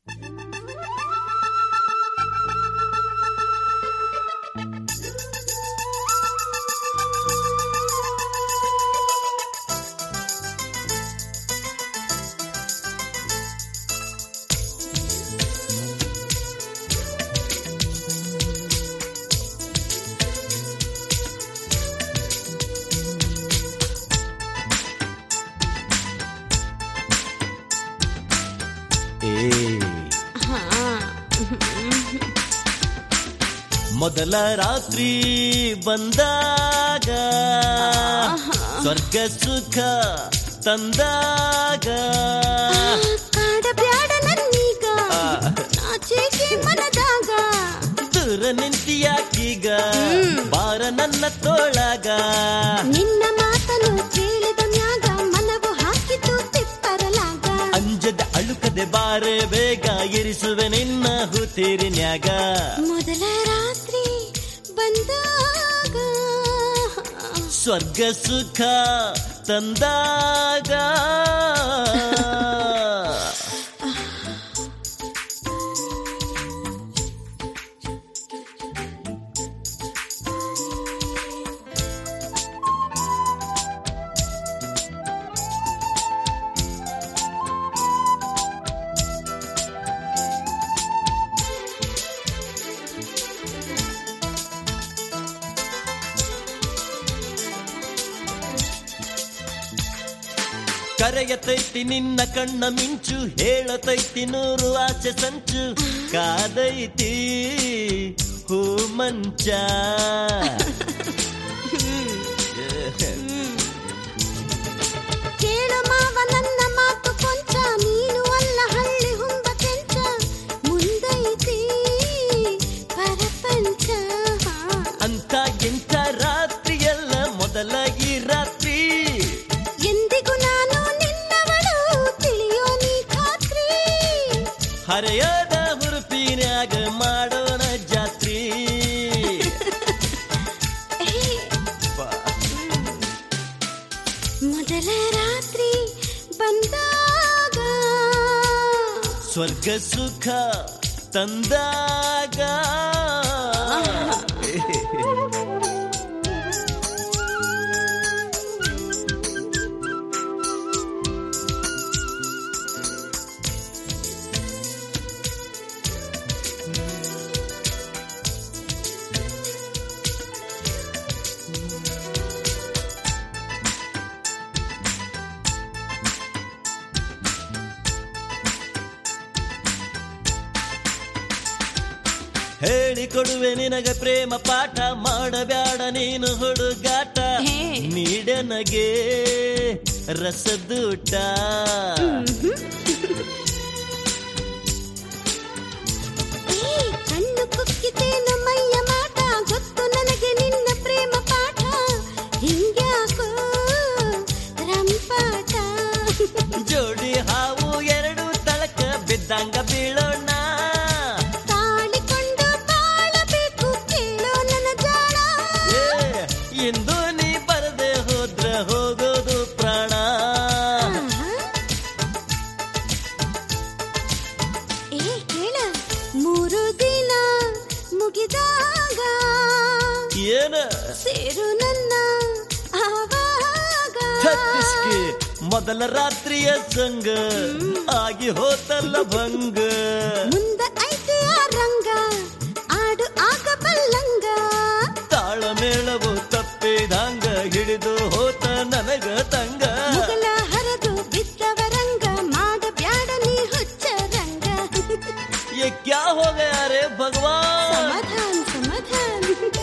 ಏ ಮೊದಲ ರಾತ್ರಿ ಬಂದಾಗ ಸ್ವರ್ಗ ಸುಖ ತಂದಾಗ ಕಾಡಬ್ಯಾಡ ನನ್ನೀಗ ಆ. ನಾಚೇಕೆ ಮನದಾಗ ದೂರ ನಿಂತಿಯಾಕೀಗ ಬಾರ ನನ್ನ ತೋಳಾಗ ನಿನ್ನ ಮಾತನು ಕೇಳಿದ ಮ್ಯಾಗ ಮನವು ಹಾಕಿತು ತಿಪ್ಪರಲಾಗ ಅಂಜದ ಅಳುಕದೆ ಬಾರೆ ಬೇಗ ಇರಿಸುವೆ ನಿನ್ನ ಹುತೀರಿನ್ಯಾಗ ಮೊದಲ ರಾತ್ರಿ ಬಂದಾಗ ಸ್ವರ್ಗ ಸುಖ ತಂದಾಗ ಕರೆಯತೈತಿ ನಿನ್ನ ಕಣ್ಣ ಮಿಂಚು ಹೇಳತೈತಿ ನೂರು ಆಸೆ ಸಂಚು ಕಾದೈತಿ ಹೂ ಮಂಚ ಕೇಳು ಮಾವ ನನ್ನ ಮಾತು ಕೊಂಚ ನೀನು ಅಲ್ಲ ಹಳ್ಳಿ ಹುಂಬ ಕೆಂಚ ಮುಂದೈತಿ ಪರಪಂಚ ಅಂತ ಎಂಥ ರಾತ್ರಿಯಲ್ಲ ಮೊದಲ ಈ ರಾತ್ರಿ ಎಂದಿಗೂ ನಾನು ನಿನ್ನವಳು ತಿಳಿಯೋ ನೀ ಖಾತ್ರಿ ಹರೆಯದ ಹುರುಪಿನ್ಯಾಗ ಮಾಡೋಣ ಜಾತ್ರಿ ಮೊದಲ ರಾತ್ರಿ ಬಂದಾಗ ಸ್ವರ್ಗ ಸುಖ ತಂದಾಗ ಹೇಳಿಕೊಡುವೆ ನಿನಗೆ ಪ್ರೇಮ ಪಾಠ ಮಾಡಬ್ಯಾಡ ನೀನು ಹುಡುಗಾಟ ಹೇ. ನೀಡನಗೆ ರಸದೂಟ ಏ, ಕಣ್ಣು ಕುಕ್ಕಿತೇನು ಮೈಯ ಮಾಟ ಗೊತ್ತು ನನಗೆ ನಿನ್ನ ಪ್ರೇಮ ಪಾಠ ಹಿಂಗ್ಯಾಕೋ ರಂಪಾಟ ಜೋಡಿ ಹಾವು ಎರಡು ತಳಕ ಬಿದ್ದಂಗ ಬೀಳೋಣ ತಾಳಿಕೊಂಡು ಬಾಳಬೇಕು ಕೇಳೋ ನನ್ನ ಜಾಣ ಏ, ಇಂದು ನೀ ಬರದೆ ಹೋದ್ರ ಹೋಗೋದು ಪ್ರಾಣ ಆಹಾ. ಏ ಕೇಳ ಮೂರು ದಿನ ಮುಗಿದಾಗ ಏನ ಸೇರು ನನ್ನ ಆವಾಗ ಛತ್ತೀಸ್ಗೆ ಮೊದಲ ರಾತ್ರಿಯ ಸಂಗ ಆಗಿ ಹೋತಲ್ಲ ಭಂಗ ಮುಂದ ಐತಿ ಆ ರಂಗ ಆಡು ಆಗ ಬಲ್ಲಂಗ ತಾಳಮೇಳವು ತಪ್ಪಿದಂಗ ಹಿಡಿದು ಹೋತ ನನಗ ತಂಗ ಮುಗಲ ಹರಿದು ಬಿದ್ದವ ರಂಗ ಮಾಡ ಬ್ಯಾಡ ನೀ ಹುಚ್ಚ ರಂಗ ये क्या हो गया रे भगवान ಸಮಾಧಾನ ಸಮಾಧಾನ